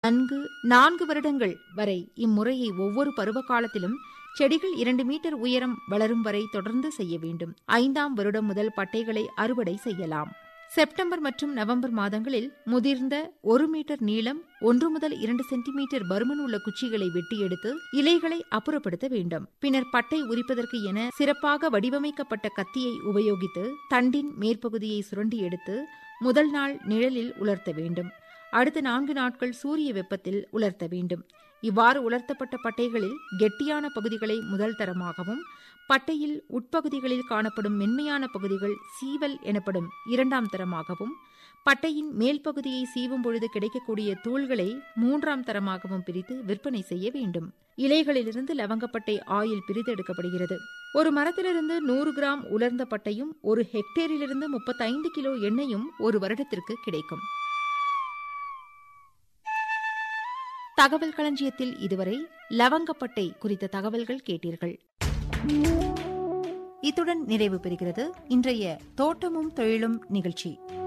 நன்கு நான்கு வருடங்கள் வரை இம்முறையை ஒவ்வொரு பருவ காலத்திலும் செடிகள் இரண்டு மீட்டர் உயரம் வளரும் வரை தொடர்ந்து செய்ய வேண்டும் ஐந்தாம் வருடம் முதல் பட்டைகளை அறுவடை செய்யலாம் செப்டம்பர் மற்றும் நவம்பர் மாதங்களில் முதிர்ந்த ஒரு மீட்டர் நீளம் ஒன்று முதல் இரண்டு சென்டிமீட்டர் பருமன் உள்ள குச்சிகளை வெட்டி எடுத்து இலைகளை அப்புறப்படுத்த வேண்டும் பின்னர் பட்டை உரிப்பதற்கு என சிறப்பாக வடிவமைக்கப்பட்ட கத்தியை உபயோகித்து தண்டின் மேற்பகுதியை சுரண்டி எடுத்து முதல் நாள் நிழலில் உலர்த்த வேண்டும் அடுத்த நான்கு நாட்கள் சூரிய வெப்பத்தில் உலர்த்த வேண்டும் இவ்வாறு உலர்த்தப்பட்ட பட்டைகளில் கெட்டியான பகுதிகளை முதல் தரமாகவும் பட்டையில் உட்பகுதிகளில் காணப்படும் மென்மையான பகுதிகள் சீவல் எனப்படும் இரண்டாம் தரமாகவும் பட்டையின் மேல் பகுதியை சீவும் பொழுது கிடைக்கக்கூடிய தூள்களை மூன்றாம் தரமாகவும் பிரித்து விற்பனை செய்ய வேண்டும் இலைகளிலிருந்து லவங்கப்பட்டை ஆயில் பிரித்தெடுக்கப்படுகிறது ஒரு மரத்திலிருந்து நூறு கிராம் உலர்ந்த பட்டையும் ஒரு ஹெக்டேரிலிருந்து முப்பத்தைந்து கிலோ எண்ணெயும் ஒரு வருடத்திற்கு கிடைக்கும் தகவல் களஞ்சியத்தில் இதுவரை லவங்கப்பட்டை குறித்த தகவல்கள் கேட்டீர்கள் இத்துடன் நிறைவு பெறுகிறது இன்றைய தோட்டமும் தொழிலும் நிகழ்ச்சி